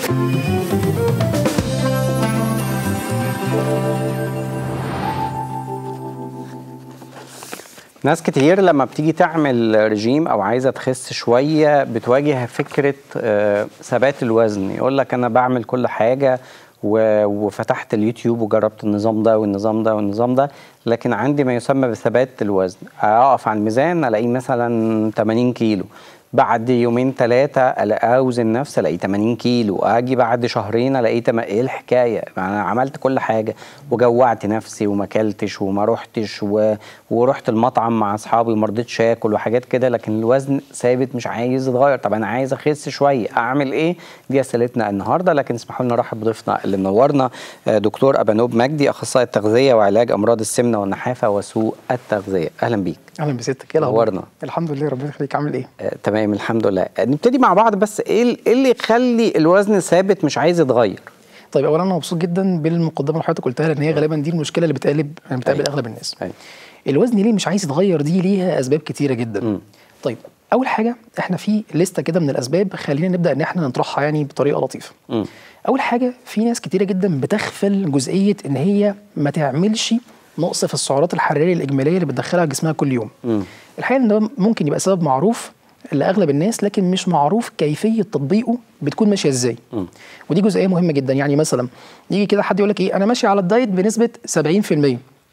ناس كتير لما بتيجي تعمل رجيم او عايزه تخس شويه بتواجه فكره آه، ثبات الوزن يقول لك انا بعمل كل حاجه و- وفتحت اليوتيوب وجربت النظام ده والنظام ده والنظام ده لكن عندي ما يسمى بثبات الوزن اقف على الميزان الاقيه مثلا 80 كيلو بعد يومين ثلاثة أوزن نفسي ألاقيه 80 كيلو أجي بعد شهرين ألاقيه تم... إيه الحكاية؟ أنا عملت كل حاجة وجوعت نفسي وما أكلتش وما رحتش و... ورحت المطعم مع أصحابي وما رضيتش آكل وحاجات كده لكن الوزن ثابت مش عايز يتغير طب أنا عايز أخس شوية أعمل إيه؟ دي أسئلتنا النهاردة لكن اسمحوا لنا نرحب بضيفنا اللي منورنا آه، دكتور أبانوب مجدي أخصائي التغذية وعلاج أمراض السمنة والنحافة وسوء التغذية أهلا بيك اهلا بستك ايه الاخبار نورنا. الحمد لله ربنا يخليك عامل ايه آه، تمام الحمد لله نبتدي مع بعض بس ايه ال- إيه اللي يخلي الوزن ثابت مش عايز يتغير طيب اولا انا مبسوط جدا بالمقدمه اللي حضرتك قلتها لان هي غالبا دي المشكله اللي بتقلب يعني بتقابل أيوة. اغلب الناس أيوة. الوزن ليه مش عايز يتغير دي ليها اسباب كتيره جدا مم. طيب اول حاجه احنا في لسته كده من الاسباب خلينا نبدا ان احنا نطرحها يعني بطريقه لطيفه مم. اول حاجه في ناس كتيره جدا بتغفل جزئيه ان هي ما تعملش نقص في السعرات الحراريه الاجماليه اللي بتدخلها جسمها كل يوم مم. الحقيقه ان ده ممكن يبقى سبب معروف لاغلب الناس لكن مش معروف كيفيه تطبيقه بتكون ماشيه ازاي مم. ودي جزئيه مهمه جدا يعني مثلا يجي كده حد يقول لك ايه انا ماشي على الدايت بنسبه 70%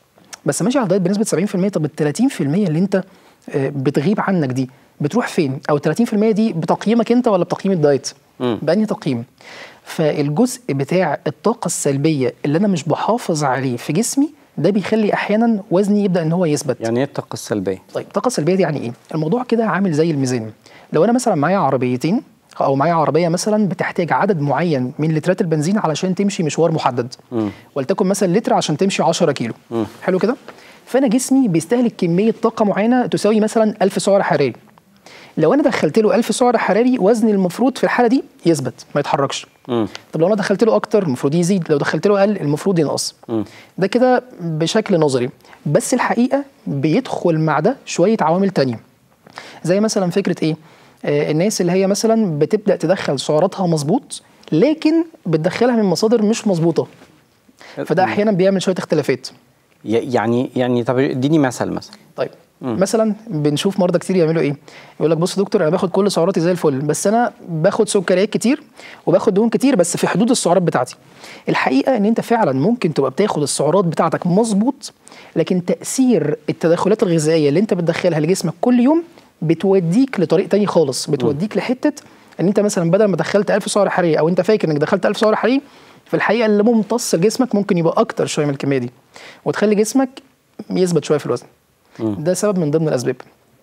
بس ماشي على الدايت بنسبه 70% طب ال 30% اللي انت آه، بتغيب عنك دي بتروح فين او 30% دي بتقييمك انت ولا بتقييم الدايت مم. بأنهي تقييم فالجزء بتاع الطاقه السلبيه اللي انا مش بحافظ عليه في جسمي ده بيخلي احيانا وزني يبدا ان هو يثبت يعني ايه الطاقه السلبيه طيب الطاقه السلبيه دي يعني ايه الموضوع كده عامل زي الميزان لو انا مثلا معايا عربيتين او معايا عربيه مثلا بتحتاج عدد معين من لترات البنزين علشان تمشي مشوار محدد مم. ولتكن مثلا لتر عشان تمشي 10 كيلو مم. حلو كده فانا جسمي بيستهلك كميه طاقه معينه تساوي مثلا 1000 سعر حراري لو انا دخلت له 1000 سعر حراري وزني المفروض في الحاله دي يثبت ما يتحركش مم. طب لو انا دخلت له اكتر المفروض يزيد لو دخلت له اقل المفروض ينقص مم. ده كده بشكل نظري بس الحقيقه بيدخل مع ده شويه عوامل تانية زي مثلا فكره ايه آه الناس اللي هي مثلا بتبدا تدخل سعراتها مظبوط لكن بتدخلها من مصادر مش مظبوطه فده احيانا بيعمل شويه اختلافات ي- يعني يعني طب اديني مثل مثلا طيب مثلا بنشوف مرضى كتير يعملوا ايه يقول لك بص يا دكتور انا باخد كل سعراتي زي الفل بس انا باخد سكريات كتير وباخد دهون كتير بس في حدود السعرات بتاعتي الحقيقه ان انت فعلا ممكن تبقى بتاخد السعرات بتاعتك مظبوط لكن تاثير التدخلات الغذائيه اللي انت بتدخلها لجسمك كل يوم بتوديك لطريق تاني خالص بتوديك لحته ان انت مثلا بدل ما دخلت 1000 سعر حراري او انت فاكر انك دخلت 1000 سعر حراري في الحقيقه اللي ممتص لجسمك ممكن يبقى اكتر شويه من الكميه دي وتخلي جسمك يثبت شويه في الوزن ده سبب من ضمن الاسباب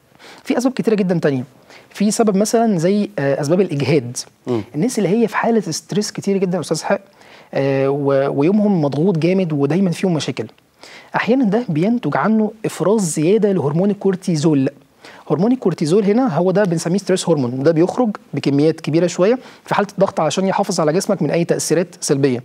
في اسباب كتيره جدا تانية في سبب مثلا زي آه، اسباب الاجهاد الناس اللي هي في حاله ستريس كتير جدا يا استاذ حق آه، و- ويومهم مضغوط جامد ودايما فيهم مشاكل احيانا ده بينتج عنه افراز زياده لهرمون الكورتيزول هرمون الكورتيزول هنا هو ده بنسميه ستريس هرمون ده بيخرج بكميات كبيره شويه في حاله الضغط علشان يحافظ على جسمك من اي تاثيرات سلبيه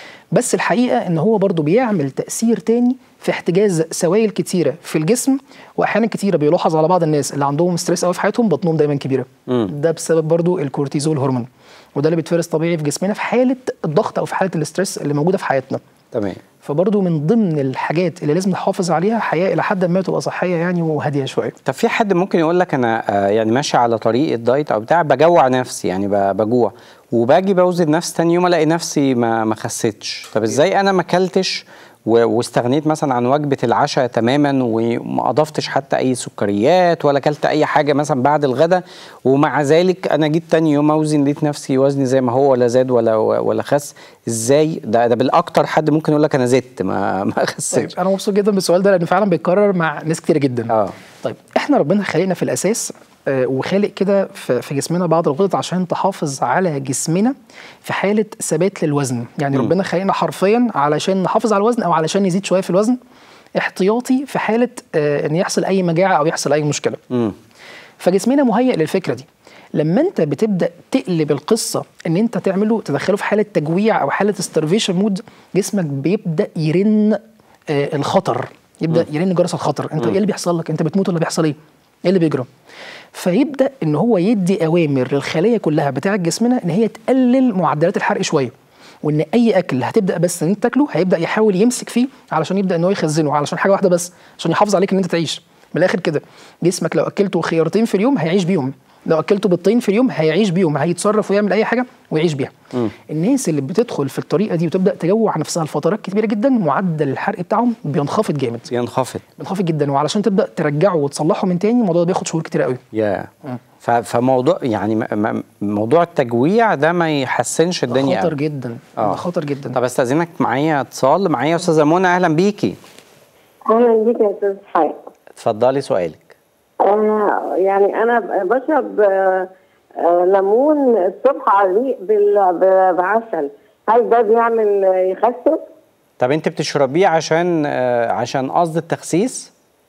بس الحقيقه ان هو برضو بيعمل تاثير تاني في احتجاز سوائل كتيره في الجسم واحيانا كتيره بيلاحظ على بعض الناس اللي عندهم ستريس قوي في حياتهم بطنهم دايما كبيره مم. ده بسبب برضو الكورتيزول هرمون وده اللي بيتفرز طبيعي في جسمنا في حاله الضغط او في حاله الاستريس اللي موجوده في حياتنا تمام فبرضو من ضمن الحاجات اللي لازم نحافظ عليها حياه الى حد ما تبقى صحيه يعني وهاديه شويه طب في حد ممكن يقول لك انا آه، يعني ماشي على طريق الدايت او بتاع بجوع نفسي يعني ب- بجوع وباجي بوزن نفسي تاني يوم الاقي نفسي ما ما خسيتش طب ازاي انا ما اكلتش و- واستغنيت مثلا عن وجبه العشاء تماما وما اضفتش حتى اي سكريات ولا اكلت اي حاجه مثلا بعد الغداء ومع ذلك انا جيت تاني يوم اوزن لقيت نفسي وزني زي ما هو ولا زاد ولا ولا خس ازاي ده ده بالاكتر حد ممكن يقول لك انا زدت ما ما طيب خسيتش انا مبسوط جدا بالسؤال ده لانه فعلا بيتكرر مع ناس كتير جدا اه طيب احنا ربنا خلقنا في الاساس آه، وخالق كده في في جسمنا بعض الغدد عشان تحافظ على جسمنا في حاله ثبات للوزن يعني مم. ربنا خلقنا حرفيا علشان نحافظ على الوزن او علشان نزيد شويه في الوزن احتياطي في حاله آه، ان يحصل اي مجاعه او يحصل اي مشكله امم فجسمنا مهيئ للفكره دي لما انت بتبدا تقلب القصه ان انت تعمله تدخله في حاله تجويع او حاله ستارفيشن مود جسمك بيبدا يرن آه الخطر يبدا يرن جرس الخطر انت ايه اللي بيحصل لك انت بتموت ولا بيحصل ايه ايه اللي بيجرى فيبدا ان هو يدي اوامر للخلايا كلها بتاعه جسمنا ان هي تقلل معدلات الحرق شويه وان اي اكل هتبدا بس ان انت تاكله هيبدا يحاول يمسك فيه علشان يبدا ان هو يخزنه علشان حاجه واحده بس عشان يحافظ عليك ان انت تعيش من الاخر كده جسمك لو اكلته خيارتين في اليوم هيعيش بيهم لو اكلته بيضتين في اليوم هيعيش بيهم هيتصرف ويعمل اي حاجه ويعيش بيها مم. الناس اللي بتدخل في الطريقه دي وتبدا تجوع نفسها لفترات كبيره جدا معدل الحرق بتاعهم بينخفض جامد ينخفض بينخفض جدا وعلشان تبدا ترجعه وتصلحه من تاني الموضوع ده بياخد شهور كتير قوي يا مم. ف- فموضوع يعني م- م- موضوع التجويع ده ما يحسنش الدنيا خطر أوي. جدا آه. ده خطر جدا طب استاذنك معايا اتصال معايا استاذه منى اهلا بيكي اهلا بيك يا استاذ حي اتفضلي سؤالك آه يعني انا ب- بشرب آه آه ليمون الصبح على الريق بال- ب- بعسل هل ده بيعمل آه، يخسس؟ طب انت بتشربيه عشان آه، عشان قصد التخسيس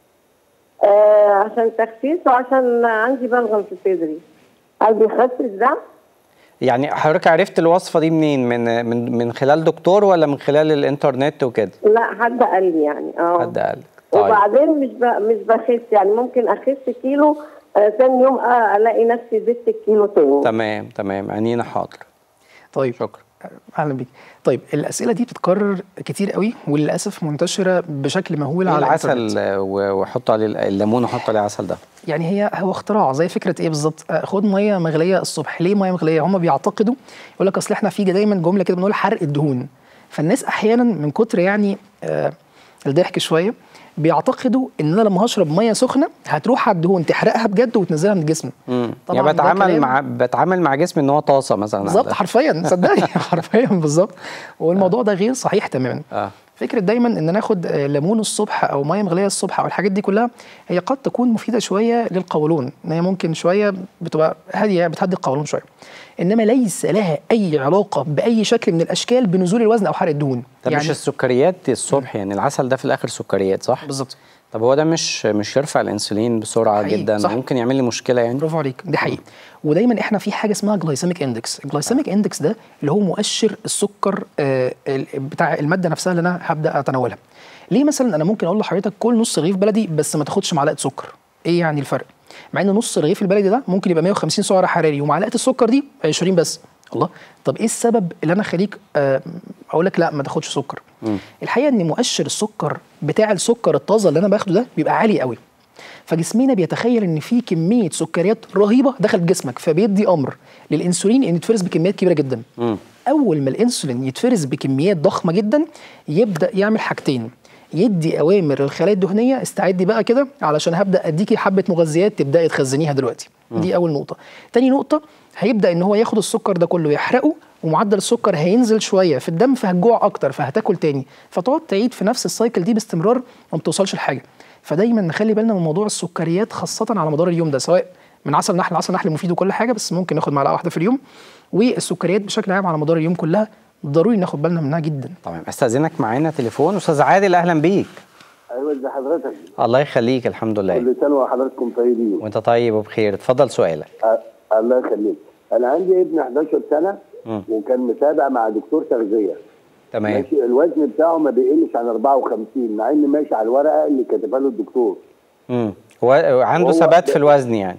آه عشان تخسيس وعشان عندي بلغم في صدري هل بيخسس ده؟ يعني حضرتك عرفت الوصفه دي منين من من من خلال دكتور ولا من خلال الانترنت وكده لا حد قال لي يعني اه حد قال لك طيب وبعدين مش ب... مش بخس يعني ممكن اخس كيلو آه ثاني يوم آه الاقي نفسي زدت الكيلو تاني تمام تمام عينينا حاضر طيب شكرا اهلا بيك طيب الاسئله دي بتتكرر كتير قوي وللاسف منتشره بشكل مهول على الإنترنت. العسل آه، و- وحط عليه الليمون وحط عليه عسل ده يعني هي هو اختراع زي فكره ايه بالظبط آه، خد ميه مغليه الصبح ليه ميه مغليه هم بيعتقدوا يقول لك اصل احنا في دايما جمله كده بنقول حرق الدهون فالناس احيانا من كتر يعني آه الضحك شويه بيعتقدوا ان انا لما هشرب ميه سخنه هتروح على الدهون تحرقها بجد وتنزلها من الجسم امم طبعاً يعني ده بتعامل كلام- مع بتعامل مع جسمي ان هو طاسه مثلا بالظبط عندها. حرفيا صدقني حرفيا بالظبط والموضوع ده غير صحيح تماما اه فكره دايما ان ناخد آه، ليمون الصبح او ميه مغليه الصبح او الحاجات دي كلها هي قد تكون مفيده شويه للقولون ان هي ممكن شويه بتبقى هاديه بتهدي القولون شويه انما ليس لها اي علاقه باي شكل من الاشكال بنزول الوزن او حرق الدهون طب مش السكريات دي الصبح يعني العسل ده في الاخر سكريات صح؟ بالظبط طب هو ده مش مش يرفع الانسولين بسرعه حقيقي، جدا صح. ممكن يعمل لي مشكله يعني برافو عليك دي حقيقي ودايما احنا في حاجه اسمها جلايسيميك اندكس الجلايسيميك اندكس ده اللي هو مؤشر السكر آه ال- بتاع الماده نفسها اللي انا هبدا اتناولها ليه مثلا انا ممكن اقول لحضرتك كل نص رغيف بلدي بس ما تاخدش معلقه سكر ايه يعني الفرق مع ان نص رغيف البلدي ده ممكن يبقى 150 سعر حراري ومعلقه السكر دي 20 بس الله طب ايه السبب اللي انا خليك آه اقول لك لا ما تاخدش سكر مم. الحقيقه ان مؤشر السكر بتاع السكر الطازه اللي انا باخده ده بيبقى عالي قوي فجسمنا بيتخيل ان في كميه سكريات رهيبه دخلت جسمك فبيدي امر للانسولين ان يتفرز بكميات كبيره جدا مم. اول ما الانسولين يتفرز بكميات ضخمه جدا يبدا يعمل حاجتين يدي اوامر للخلايا الدهنيه استعدي بقى كده علشان هبدا اديكي حبه مغذيات تبداي تخزنيها دلوقتي دي اول نقطه تاني نقطه هيبدا ان هو ياخد السكر ده كله يحرقه ومعدل السكر هينزل شويه في الدم فهتجوع اكتر فهتاكل تاني فتقعد تعيد في نفس السايكل دي باستمرار وما بتوصلش لحاجه فدايما نخلي بالنا من موضوع السكريات خاصه على مدار اليوم ده سواء من عسل نحل عسل نحل مفيد وكل حاجه بس ممكن ناخد معلقه واحده في اليوم والسكريات بشكل عام على مدار اليوم كلها ضروري ناخد بالنا منها جدا تمام استاذنك معانا تليفون استاذ عادل اهلا بيك ايوه ازي حضرتك الله يخليك الحمد لله كل سنه وحضراتكم طيبين وانت طيب وبخير اتفضل سؤالك أ- الله يخليك انا عندي ابن 11 سنه مم. وكان متابع مع دكتور تغذيه تمام ماشي الوزن بتاعه ما بيقلش عن 54 مع ان ماشي على الورقه اللي كاتبها له الدكتور امم هو عنده هو ثبات ده- في الوزن يعني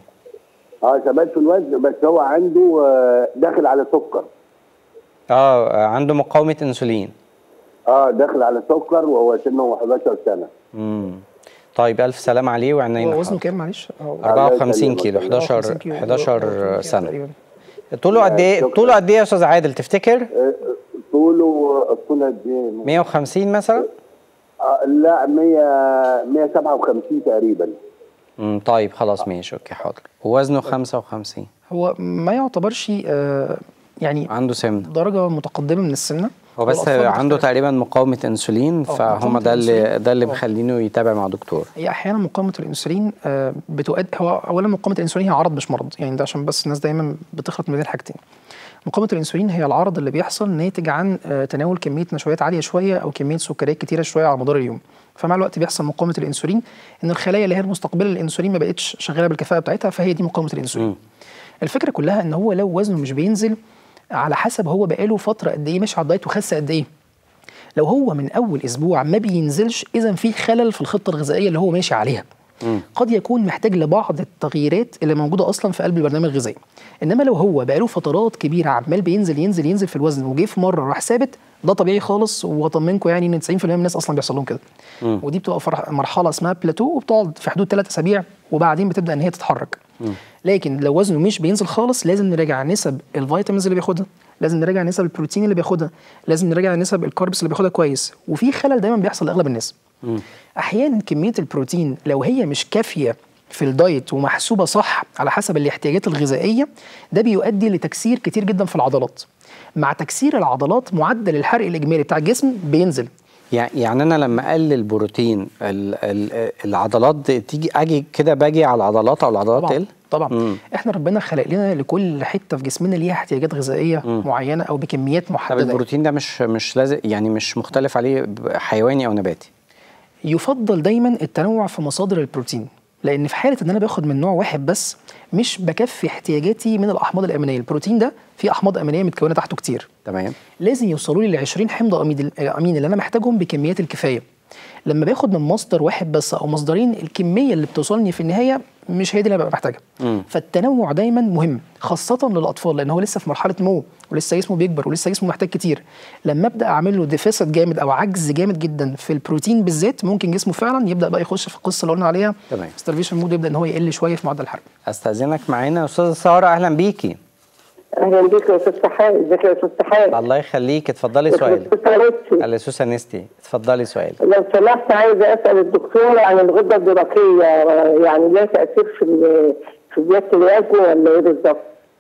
اه ثبات في الوزن بس هو عنده آه، داخل على سكر اه عنده مقاومه انسولين اه داخل على سكر وهو سنه 11 سنه امم طيب الف سلام عليه وعنينا هو وزنه حاضر. كام معلش؟ هو 54 كيلو 11 54 كيلو. 11 سنه تقريباً. طوله قد ايه شكراً. طوله قد ايه يا استاذ عادل تفتكر آه، طوله الطول قد ايه؟ 150 مثلا آه لا 100 157 تقريبا امم طيب خلاص ماشي اوكي حاضر ووزنه 55 هو ما يعتبرش آه يعني عنده سمنه درجه متقدمه من السمنه هو بس والأطفال عنده بتختلف. تقريبا مقاومه انسولين فهم مقاومة ده اللي الأنسولين. ده اللي آه. مخلينه يتابع مع دكتور هي احيانا مقاومه الانسولين آه، بتؤدي هو اولا مقاومه الانسولين هي عرض مش مرض يعني ده عشان بس الناس دايما بتخلط ما بين الحاجتين مقاومه الانسولين هي العرض اللي بيحصل ناتج عن آه، تناول كميه نشويات عاليه شويه او كميه سكريات كتيره شويه على مدار اليوم فمع الوقت بيحصل مقاومه الانسولين ان الخلايا اللي هي المستقبله للانسولين ما بقتش شغاله بالكفاءه بتاعتها فهي دي مقاومه الانسولين مم. الفكره كلها ان هو لو وزنه مش بينزل على حسب هو بقاله فتره قد ايه ماشي على الدايت وخس قد ايه لو هو من اول اسبوع ما بينزلش اذا في خلل في الخطه الغذائيه اللي هو ماشي عليها قد يكون محتاج لبعض التغييرات اللي موجوده اصلا في قلب البرنامج الغذائي انما لو هو بقاله فترات كبيره عمال بينزل ينزل ينزل في الوزن وجه في مره راح ثابت ده طبيعي خالص واطمنكم يعني ان 90% من الناس اصلا بيحصل لهم كده ودي بتبقى فرح- مرحله اسمها بلاتو وبتقعد في حدود ثلاث اسابيع وبعدين بتبدا ان هي تتحرك لكن لو وزنه مش بينزل خالص لازم نراجع نسب الفيتامينز اللي بياخدها لازم نراجع نسب البروتين اللي بياخدها لازم نراجع نسب الكاربس اللي بياخدها كويس وفي خلل دايما بيحصل لاغلب الناس احيانا كميه البروتين لو هي مش كافيه في الدايت ومحسوبه صح على حسب الاحتياجات الغذائيه ده بيؤدي لتكسير كتير جدا في العضلات مع تكسير العضلات معدل الحرق الاجمالي بتاع الجسم بينزل يع- يعني انا لما اقلل بروتين ال- ال- العضلات دي تيجي اجي كده باجي على العضلات او العضلات طبعا تقل طبعا مم. احنا ربنا خلق لنا لكل حته في جسمنا ليها احتياجات غذائيه معينه او بكميات طب محدده البروتين ده مش مش لازم يعني مش مختلف عليه ب- حيواني او نباتي يفضل دايما التنوع في مصادر البروتين لان في حاله ان انا باخد من نوع واحد بس مش بكفي احتياجاتي من الاحماض الامينيه البروتين ده فيه احماض امينيه متكونه تحته كتير تمام لازم يوصلوا لي ل 20 حمض امين امين اللي انا محتاجهم بكميات الكفايه لما باخد من مصدر واحد بس او مصدرين الكميه اللي بتوصلني في النهايه مش هي دي اللي ببقى محتاجها فالتنوع دايما مهم خاصه للاطفال لان هو لسه في مرحله نمو ولسه جسمه بيكبر ولسه جسمه محتاج كتير لما ابدا اعمل له ديفيسيت جامد او عجز جامد جدا في البروتين بالذات ممكن جسمه فعلا يبدا بقى يخش في القصه اللي قلنا عليها تمام. ستارفيشن مود يبدا ان هو يقل شويه في معدل الحرق استاذنك معانا استاذه ساره اهلا بيكي اهلا بيك يا استاذ سحاب ازيك يا استاذ سحاب الله يخليك اتفضلي سؤالك على سوسة نستي اتفضلي سؤالك لو سمحت عايزه اسال الدكتور عن الغده الدرقيه يعني لها تاثير في ال- في زياده الوزن ولا ايه بالظبط؟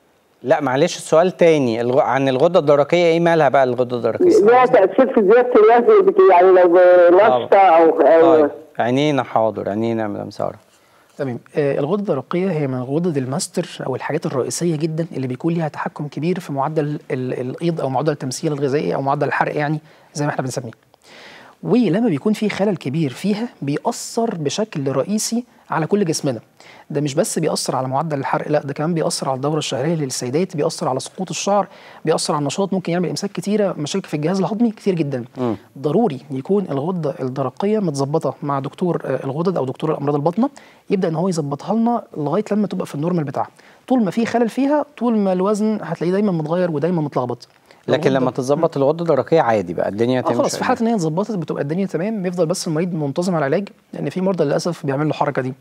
لا معلش السؤال تاني الغ... عن الغده الدرقيه ايه مالها بقى الغده الدرقيه لها تاثير في زياده الوزن بت- يعني لو نشطه او او طيب عينينا حاضر عينينا يا مدام ساره تمام آه الغدة الدرقية هي من غدد الماستر أو الحاجات الرئيسية جدا اللي بيكون ليها تحكم كبير في معدل ال- الإيض أو معدل التمثيل الغذائي أو معدل الحرق يعني زي ما احنا بنسميه ولما بيكون في خلل كبير فيها بيأثر بشكل رئيسي على كل جسمنا ده مش بس بيأثر على معدل الحرق لا ده كمان بيأثر على الدورة الشهرية للسيدات بيأثر على سقوط الشعر بيأثر على النشاط ممكن يعمل إمساك كتيرة مشاكل في الجهاز الهضمي كتير جدا ضروري يكون الغدة الدرقية متظبطة مع دكتور آه، الغدد أو دكتور الأمراض الباطنة يبدأ إن هو يظبطها لنا لغاية لما تبقى في النورمال بتاعها طول ما في خلل فيها طول ما الوزن هتلاقيه دايما متغير ودايما متلخبط لكن لما الغدة- تتظبط الغده الدرقيه عادي بقى الدنيا اه تمشي خلاص في حاله ان هي اتظبطت بتبقى الدنيا تمام بيفضل بس المريض منتظم على العلاج لان في مرضى للاسف بيعملوا الحركه دي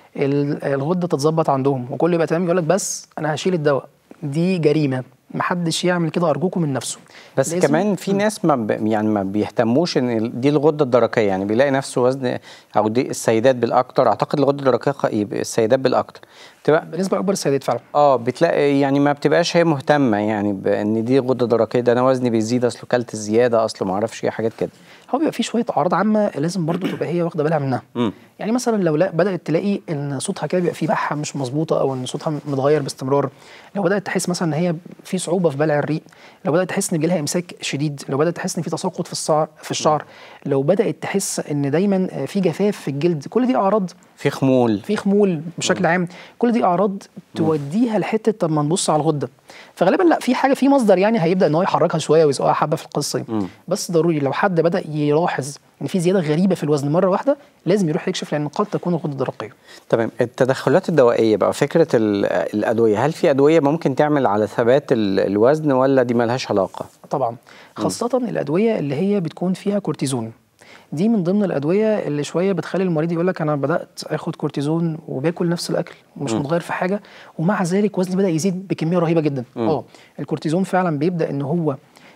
ال- الغده تتظبط عندهم وكل يبقى تمام يقول لك بس انا هشيل الدواء دي جريمه محدش يعمل كده ارجوكم من نفسه بس لازم- كمان في ناس ما ب... يعني ما بيهتموش ان ال- دي الغده الدرقيه يعني بيلاقي نفسه وزن او دي السيدات بالاكتر اعتقد الغده الدرقيه خ- يبقى السيدات بالاكتر بتبقى بالنسبه لاكبر السيدات فعلا اه بتلاقي يعني ما بتبقاش هي مهتمه يعني بان دي غده درقيه ده انا وزني بيزيد اصله كلت زياده اصله ما اعرفش ايه حاجات كده هو بيبقى في شويه اعراض عامه لازم برضو تبقى هي واخده بالها منها مم. يعني مثلا لو لا بدات تلاقي ان صوتها كده بيبقى فيه بحه مش مظبوطه او ان صوتها متغير باستمرار لو بدات تحس مثلا ان هي في صعوبه في بلع الريق لو بدات تحس ان بيجيلها امساك شديد لو بدات تحس ان في تساقط في الشعر في الشعر لو بدات تحس ان دايما في جفاف في الجلد كل دي اعراض في خمول في خمول بشكل عام كل دي اعراض توديها لحته طب ما نبص على الغده فغالبا لا في حاجه في مصدر يعني هيبدا ان هو يحركها شويه ويزقها حبه في القصه دي بس ضروري لو حد بدا يلاحظ ان في زياده غريبه في الوزن مره واحده لازم يروح يكشف لان قد تكون الغده درقيه تمام التدخلات الدوائيه بقى فكره ال- الادويه هل في ادويه ممكن تعمل على ثبات ال- الوزن ولا دي ملهاش علاقه طبعا خاصه الادويه اللي هي بتكون فيها كورتيزون دي من ضمن الادويه اللي شويه بتخلي المريض يقول لك انا بدات اخد كورتيزون وباكل نفس الاكل ومش متغير في حاجه ومع ذلك وزني بدا يزيد بكميه رهيبه جدا اه الكورتيزون فعلا بيبدا ان هو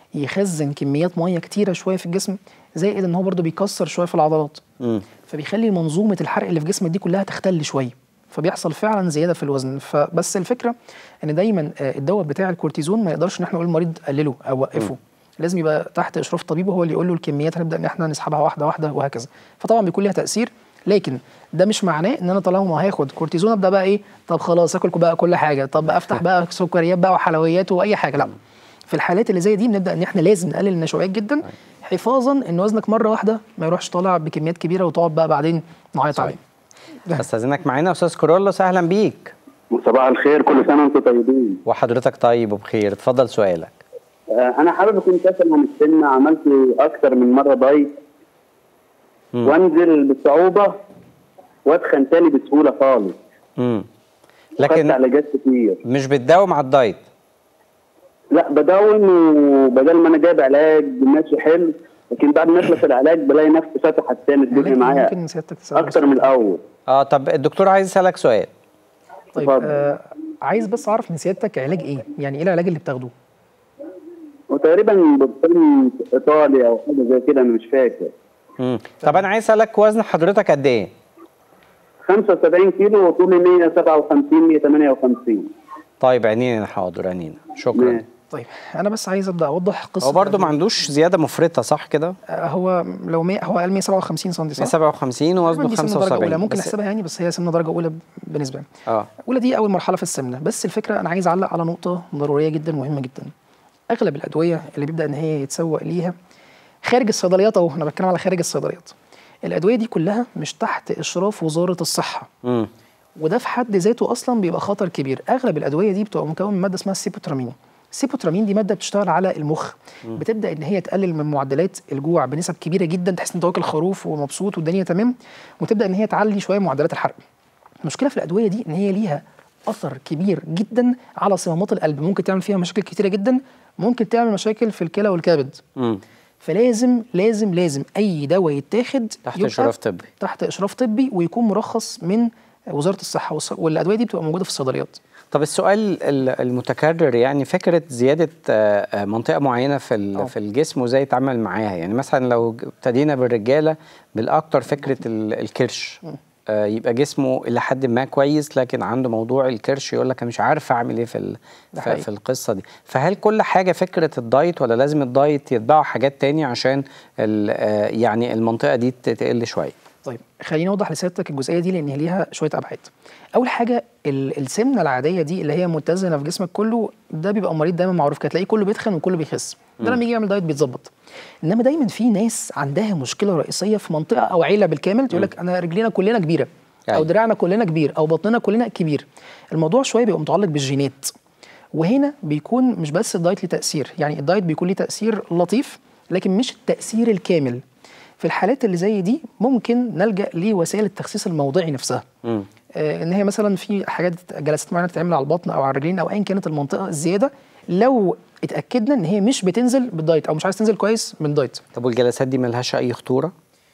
يخزن كميات ميه كتيره شويه في الجسم زائد ان هو برضه بيكسر شويه في العضلات مم. فبيخلي منظومه الحرق اللي في جسمك دي كلها تختل شويه فبيحصل فعلا زياده في الوزن فبس الفكره ان دايما آه، الدواء بتاع الكورتيزون ما يقدرش ان احنا نقول للمريض قلله او وقفه لازم يبقى تحت اشراف طبيب هو اللي يقول له الكميات هنبدا ان احنا نسحبها واحده واحده وهكذا فطبعا بيكون ليها تاثير لكن ده مش معناه ان انا طالما هاخد كورتيزون ابدا بقى ايه طب خلاص اكل بقى كل حاجه طب افتح بقى سكريات بقى وحلويات واي حاجه لا في الحالات اللي زي دي بنبدا ان احنا لازم نقلل النشويات جدا حفاظا ان وزنك مره واحده ما يروحش طالع بكميات كبيره وتقعد بقى بعدين نعيط عليه استاذنك معانا استاذ كورولوس اهلا بيك صباح الخير كل سنه وانتم طيبين وحضرتك طيب وبخير اتفضل سؤالك آه، انا حابب كنت اسال عن السمنه عملت اكتر من مره دايت مم. وانزل بصعوبه واتخن تاني بسهوله خالص امم خدت لكن علاجات كتير مش بتداوم على الدايت لا بداوم وبدل ما انا جايب علاج ماشي حلو لكن بعد ما اخلص العلاج بلاقي نفسي فتحت تاني الدنيا علاج معايا ممكن سيادتك تسأل اكتر من الاول اه طب الدكتور عايز يسالك سؤال طيب اتفضل. آه عايز بس اعرف من سيادتك علاج ايه؟ يعني ايه العلاج اللي بتاخده؟ وتقريبا بطل ايطاليا او حاجه زي كده انا مش فاكر امم طب انا عايز اسالك وزن حضرتك قد ايه 75 كيلو وطولي 157 158 طيب عينينا حاضر عينينا شكرا ماشي. طيب انا بس عايز ابدا اوضح قصه هو برضه ما الأدوية. عندوش زياده مفرطه صح كده آه هو لو 100 هو قال 157 سم صح؟ 57 ووزنه دي سمنه درجه اولى 75 ممكن بس- نحسبها يعني بس هي سمنه درجه اولى بالنسبه لي اه اولى دي اول مرحله في السمنه بس الفكره انا عايز اعلق على نقطه ضروريه جدا مهمه جدا اغلب الادويه اللي بيبدا ان هي يتسوق ليها خارج الصيدليات اهو انا بتكلم على خارج الصيدليات الادويه دي كلها مش تحت اشراف وزاره الصحه امم وده في حد ذاته اصلا بيبقى خطر كبير اغلب الادويه دي بتبقى مكون من ماده اسمها السيبوترامين السيبوترامين دي ماده بتشتغل على المخ بتبدا ان هي تقلل من معدلات الجوع بنسب كبيره جدا تحس ان انت واكل خروف ومبسوط والدنيا تمام وتبدا ان هي تعلي شويه معدلات الحرق المشكله في الادويه دي ان هي ليها اثر كبير جدا على صمامات القلب ممكن تعمل فيها مشاكل كتيره جدا ممكن تعمل مشاكل في الكلى والكبد امم فلازم لازم لازم اي دواء يتاخد تحت يبقى إشراف طبي. تحت اشراف طبي ويكون مرخص من وزاره الصحه والص- والادويه دي بتبقى موجوده في الصيدليات طب السؤال ال- المتكرر يعني فكره زياده آه، آه، منطقه معينه في ال- أه. في الجسم وازاي يتعامل معاها يعني مثلا لو ج- ابتدينا بالرجاله بالاكتر فكره ال- الكرش آه، يبقى جسمه الى حد ما كويس لكن عنده موضوع الكرش يقول لك انا مش عارف اعمل ايه في ال- ده في, حقيقي. في القصه دي فهل كل حاجه فكره الدايت ولا لازم الدايت يتبعوا حاجات تاني عشان ال- آه، يعني المنطقه دي ت- تقل شويه طيب خليني اوضح لسيادتك الجزئيه دي لان هي ليها شويه ابعاد اول حاجه ال- السمنه العاديه دي اللي هي متزنه في جسمك كله ده بيبقى مريض دايما معروف كده تلاقيه كله بيتخن وكله بيخس ده لما يجي يعمل دايت بيتظبط انما دايما في ناس عندها مشكله رئيسيه في منطقه او عيله بالكامل تقول لك انا رجلينا كلنا كبيره او أيوة. دراعنا كلنا كبير او بطننا كلنا كبير الموضوع شويه بيبقى متعلق بالجينات وهنا بيكون مش بس الدايت ليه تاثير يعني الدايت بيكون ليه تاثير لطيف لكن مش التاثير الكامل في الحالات اللي زي دي ممكن نلجا لوسائل التخسيس الموضعي نفسها مم. آه ان هي مثلا في حاجات جلسات معينه تتعمل على البطن او على الرجلين او ايا كانت المنطقه الزياده لو اتاكدنا ان هي مش بتنزل بالدايت او مش عايز تنزل كويس من دايت طب والجلسات دي ملهاش اي خطوره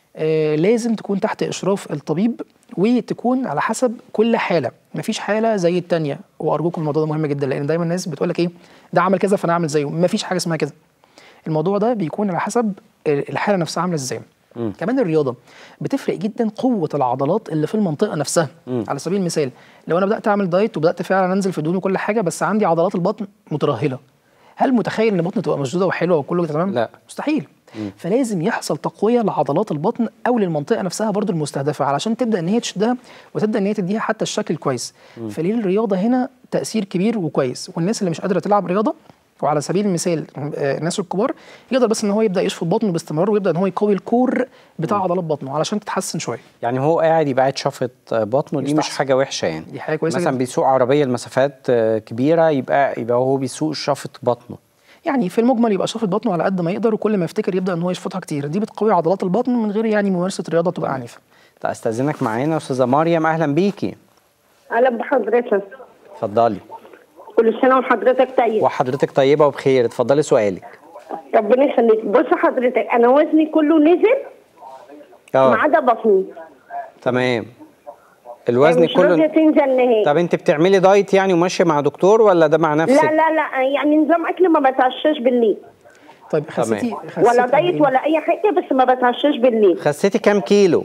آه لازم تكون تحت اشراف الطبيب وتكون على حسب كل حاله مفيش حاله زي التانية وارجوكم الموضوع ده مهم جدا لان دايما الناس بتقول لك ايه ده عمل كذا فانا اعمل زيه مفيش حاجه اسمها كده الموضوع ده بيكون على حسب الحاله نفسها عامله ازاي كمان الرياضه بتفرق جدا قوه العضلات اللي في المنطقه نفسها مم. على سبيل المثال لو انا بدات اعمل دايت وبدات فعلا انزل في دهون وكل حاجه بس عندي عضلات البطن مترهله هل متخيل ان بطني تبقى مشدوده وحلوه وكله تمام لا. مستحيل فلازم يحصل تقويه لعضلات البطن او للمنطقه نفسها برضو المستهدفه علشان تبدا ان هي تشدها وتبدا ان هي تديها حتى الشكل الكويس فليه الرياضه هنا تاثير كبير وكويس والناس اللي مش قادره تلعب رياضه وعلى سبيل المثال آه، الناس الكبار يقدر بس ان هو يبدا يشفط بطنه باستمرار ويبدا ان هو يقوي الكور بتاع عضلات بطنه علشان تتحسن شويه يعني هو قاعد يبقى قاعد شافط بطنه دي مش يستحسن. حاجه وحشه يعني دي حاجه كويسه مثلا جدا. بيسوق عربيه لمسافات آه، كبيره يبقى يبقى هو بيسوق شافط بطنه يعني في المجمل يبقى شافط بطنه على قد ما يقدر وكل ما يفتكر يبدا ان هو يشفطها كتير دي بتقوي عضلات البطن من غير يعني ممارسه رياضه تبقى عنيفه طيب استاذنك معانا استاذه مريم اهلا بيكي اهلا بحضرتك اتفضلي كل سنه وحضرتك طيب وحضرتك طيبه وبخير اتفضلي سؤالك ربنا يخليك بص حضرتك انا وزني كله نزل ما اه عدا بطني تمام الوزن مش راضيه كله تنزل نهائي طب انت بتعملي دايت يعني وماشيه مع دكتور ولا ده مع نفسك لا لا لا يعني نظام اكل ما بتعشاش بالليل طيب خسيتي خسيتي ولا قد دايت إيه؟ ولا اي حاجه بس ما بتعشاش بالليل خسيتي كام كيلو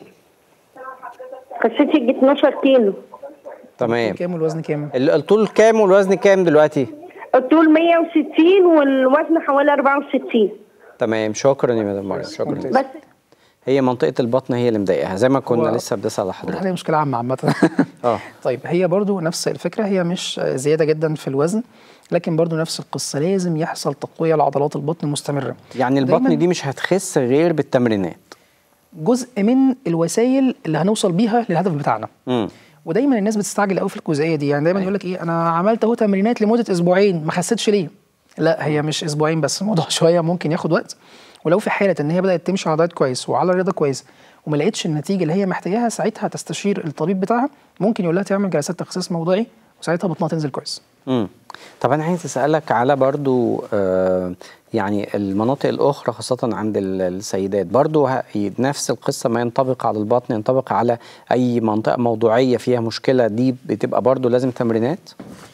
خسيت يجي 12 كيلو تمام كام والوزن كام ال- الطول كام والوزن كام دلوقتي الطول 160 والوزن حوالي 64 تمام شكرا يا مدام مريم شكرا ممتاز. بس هي منطقه البطن هي اللي مضايقاها زي ما كنا هو- لسه بنسال ده لحضرتك هي مشكله عامه عامه اه طيب هي برضو نفس الفكره هي مش زياده جدا في الوزن لكن برضو نفس القصه لازم يحصل تقويه لعضلات البطن مستمره يعني دايماً البطن دي مش هتخس غير بالتمرينات جزء من الوسائل اللي هنوصل بيها للهدف بتاعنا امم ودايما الناس بتستعجل قوي في الجزئيه دي يعني دايما يقول لك ايه انا عملت اهو تمرينات لمده اسبوعين ما خسيتش ليه لا هي مش اسبوعين بس الموضوع شويه ممكن ياخد وقت ولو في حاله ان هي بدات تمشي على دايت كويس وعلى رياضه كويس وما لقيتش النتيجه اللي هي محتاجاها ساعتها تستشير الطبيب بتاعها ممكن يقول لها تعمل جلسات تخسيس موضعي وساعتها بطنها تنزل كويس امم طب انا عايز اسالك على برضو آه يعني المناطق الاخرى خاصه عند ال- السيدات برضو ه- نفس القصه ما ينطبق على البطن ينطبق على اي منطقه موضوعيه فيها مشكله دي بتبقى برضو لازم تمرينات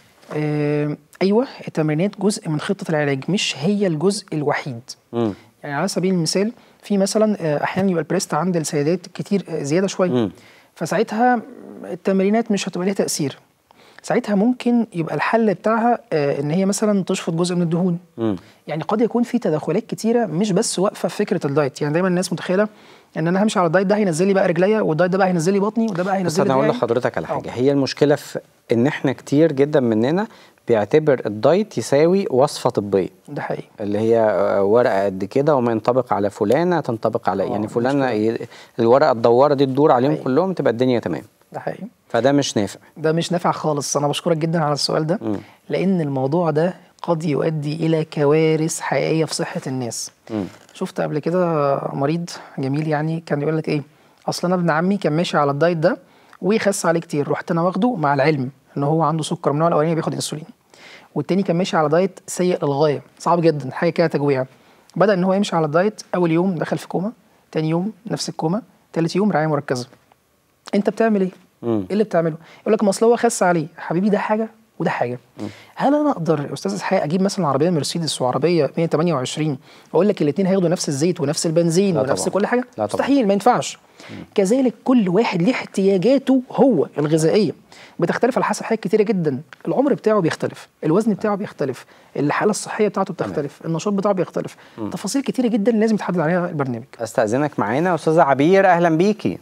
آه ايوه التمرينات جزء من خطه العلاج مش هي الجزء الوحيد امم يعني على سبيل المثال في مثلا آه، احيانا يبقى البريست عند السيدات كتير آه، زياده شويه مم. فساعتها التمرينات مش هتبقى ليها تاثير ساعتها ممكن يبقى الحل بتاعها آه، ان هي مثلا تشفط جزء من الدهون امم يعني قد يكون في تدخلات كتيره مش بس واقفه في فكره الدايت يعني دايما الناس متخيله ان انا همشي على الدايت ده هينزل لي بقى رجليا والدايت ده بقى هينزل لي بطني وده بقى بس هينزل لي انا اقول دراعي. لحضرتك على آه. حاجه هي المشكله في ان احنا كتير جدا مننا بيعتبر الدايت يساوي وصفه طبيه ده حقيقي اللي هي آه، ورقه قد كده وما ينطبق على فلانه تنطبق على يعني فلانه ي- الورقه الدواره دي تدور عليهم حقيقي. كلهم تبقى الدنيا تمام ده حقيقي فده مش نافع ده مش نافع خالص انا بشكرك جدا على السؤال ده مم. لان الموضوع ده قد يؤدي الى كوارث حقيقيه في صحه الناس مم. شفت قبل كده مريض جميل يعني كان يقول لك ايه اصل انا ابن عمي كان ماشي على الدايت ده ويخس عليه كتير رحت انا واخده مع العلم ان هو عنده سكر من النوع الاولاني بياخد انسولين والتاني كان ماشي على دايت سيء للغايه صعب جدا حاجه كده تجويع بدا ان هو يمشي على الدايت اول يوم دخل في كوما تاني يوم نفس الكوما تالت يوم رعايه مركزه انت بتعمل ايه مم. ايه اللي بتعمله يقول لك ما اصل هو خس عليه حبيبي ده حاجه وده حاجه هل انا اقدر يا استاذ اسحاق اجيب مثلا عربيه مرسيدس وعربيه 128 واقول لك الاثنين هياخدوا نفس الزيت ونفس البنزين لا ونفس طبعا. كل حاجه لا طبعا. مستحيل ما ينفعش كذلك كل واحد ليه احتياجاته هو الغذائيه بتختلف على حسب حاجات كتيره جدا العمر بتاعه بيختلف الوزن بتاعه بيختلف الحاله الصحيه بتاعته بتختلف النشاط بتاعه بيختلف تفاصيل كتيره جدا لازم يتحدد عليها البرنامج استاذنك معانا استاذه عبير اهلا بيكي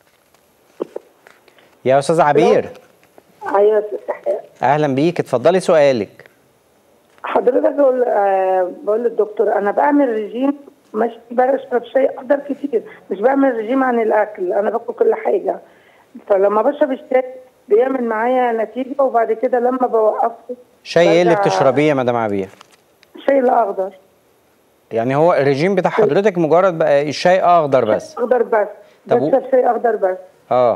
يا استاذه عبير ايوه يا أستاذ إسحاق. اهلا بيك اتفضلي سؤالك حضرتك بقول آه بقول للدكتور انا بعمل رجيم مش بشرب شاي اخضر كتير مش بعمل رجيم عن الاكل انا باكل كل حاجه فلما بشرب الشاي بيعمل معايا نتيجه وبعد كده لما بوقفه شاي ايه اللي برجع- بتشربيه يا مدام عبير الشاي الاخضر يعني هو الرجيم بتاع حضرتك مجرد بقى الشاي اخضر بس اخضر بس طب و- بشرب شاي اخضر بس اه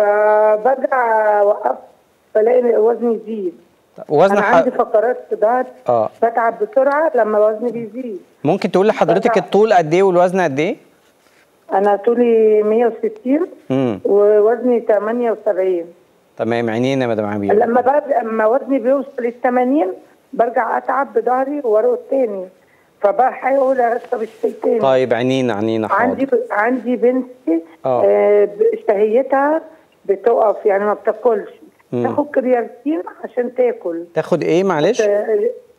فبرجع اوقف بلاقي وزني يزيد وزن انا ح... عندي فقرات ظهر اه بتعب بسرعه لما وزني بيزيد ممكن تقول لحضرتك بتعب. الطول قد ايه والوزن قد ايه انا طولي 160 امم ووزني 78 تمام عينينا يا مدام عبير لما برجع لما وزني بيوصل ل 80 برجع اتعب بظهري وارقد تاني فبحاول اشرب الشاي تاني طيب عينينا عينينا عندي حاضر عندي بنتي آه. آه ب- شهيتها بتقف يعني ما بتاكلش مم. تاخد كرياتين عشان تاكل تاخد ايه معلش آه،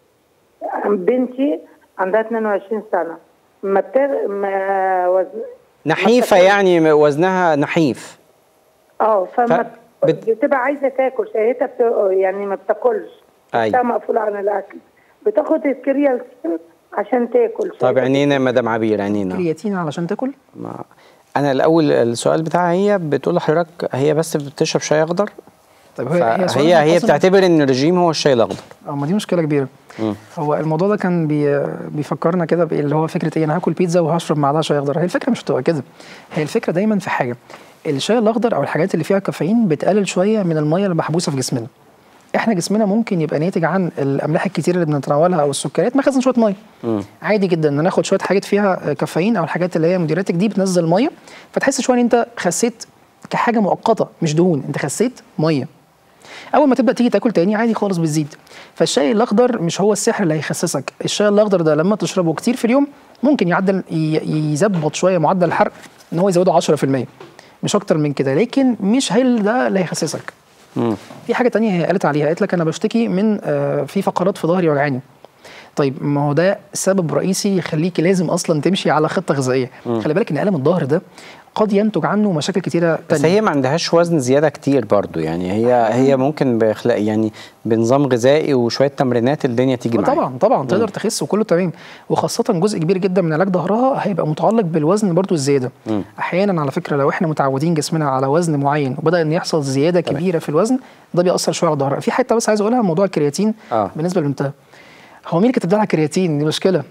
بنتي عندها 22 سنه ما بتغ... ما وزن نحيفة بتاكلش. يعني وزنها نحيف اه فما ف- بت- بتبقى عايزه تاكل شهيتها بت... يعني ما بتاكلش أيوة. بتبقى مقفوله عن الاكل بتاخد الكرياتين عشان تاكل طيب شهيتها عينينا يا مدام عبير عينينا كرياتين علشان تاكل ما انا الاول السؤال بتاعها هي بتقول لحضرتك هي بس بتشرب شاي اخضر طيب فهي سؤال هي, هي منفصل. بتعتبر ان الرجيم هو الشاي الاخضر اه ما دي مشكله كبيره مم. هو الموضوع ده كان بي بيفكرنا كده بإيه اللي هو فكره ايه انا هاكل بيتزا وهشرب معاها شاي اخضر هي الفكره مش هتبقى كده هي الفكره دايما في حاجه الشاي الاخضر او الحاجات اللي فيها كافيين بتقلل شويه من الميه اللي محبوسه في جسمنا احنا جسمنا ممكن يبقى ناتج عن الاملاح الكتير اللي بنتناولها او السكريات مخزن شويه ميه عادي جدا ان ناخد شويه حاجات فيها كافيين او الحاجات اللي هي مديراتك دي بتنزل ميه فتحس شويه ان انت خسيت كحاجه مؤقته مش دهون انت خسيت ميه اول ما تبدا تيجي تاكل تاني عادي خالص بتزيد فالشاي الاخضر مش هو السحر اللي هيخسسك الشاي الاخضر ده لما تشربه كتير في اليوم ممكن يعدل ي- يظبط شويه معدل الحرق ان هو يزوده 10% مش اكتر من كده لكن مش هي ده اللي هيخسسك مم. في حاجه تانية هي قالت عليها قالت لك انا بشتكي من آه، في فقرات في ظهري وجعاني طيب ما هو ده سبب رئيسي يخليك لازم اصلا تمشي على خطه غذائيه خلي بالك ان الم الظهر ده قد ينتج عنه مشاكل كتيره بس تانية هي ما عندهاش وزن زياده كتير برضو يعني هي هي ممكن بخلاق يعني بنظام غذائي وشويه تمرينات الدنيا تيجي آه معاها طبعا طبعا تقدر تخس وكله تمام وخاصه جزء كبير جدا من علاج ظهرها هيبقى متعلق بالوزن برضو الزياده احيانا على فكره لو احنا متعودين جسمنا على وزن معين وبدا ان يحصل زياده كبيره في الوزن ده بيأثر شويه على ظهرها في حته بس عايز اقولها موضوع الكرياتين آه. بالنسبه لبنتها هو مين اللي كتب لها كرياتين دي مشكله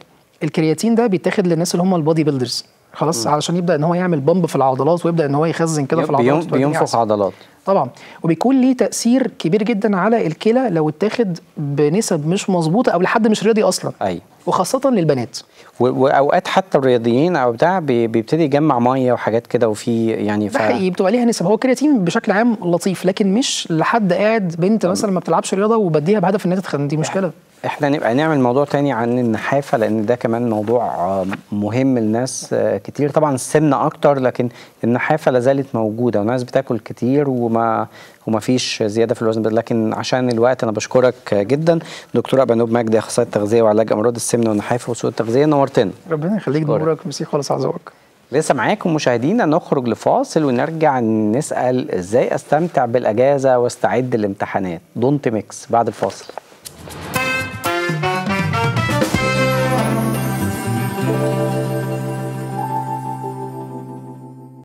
الكرياتين ده بيتاخد للناس اللي هم البودي بيلدرز خلاص علشان يبدا ان هو يعمل بامب في العضلات ويبدا ان هو يخزن كده في بيم- العضلات وتبقى الدنيا بينفخ أحسن. عضلات طبعا وبيكون ليه تاثير كبير جدا على الكلى لو اتاخد بنسب مش مظبوطه او لحد مش رياضي اصلا ايوه وخاصه للبنات و- واوقات حتى الرياضيين او بتاع بي- بيبتدي يجمع ميه وحاجات كده وفي يعني ده حقيقي بتبقى ليها نسب هو الكرياتين بشكل عام لطيف لكن مش لحد قاعد بنت مثلا ما بتلعبش رياضه وبديها بهدف ان هي تتخن دي مشكله احنا نبقى نعمل موضوع تاني عن النحافه لان ده كمان موضوع آه، مهم لناس آه، كتير طبعا السمنه اكتر لكن النحافه لازالت موجوده وناس بتاكل كتير وما وما فيش زياده في الوزن لكن عشان الوقت انا بشكرك جدا دكتور ابانوب مجدي اخصائي التغذيه وعلاج امراض السمنه والنحافه وسوء التغذيه نورتنا ربنا يخليك أشكرك. نورك ميرسي خالص عزوك لسه معاكم مشاهدينا نخرج لفاصل ونرجع نسال ازاي استمتع بالاجازه واستعد للامتحانات دونت ميكس بعد الفاصل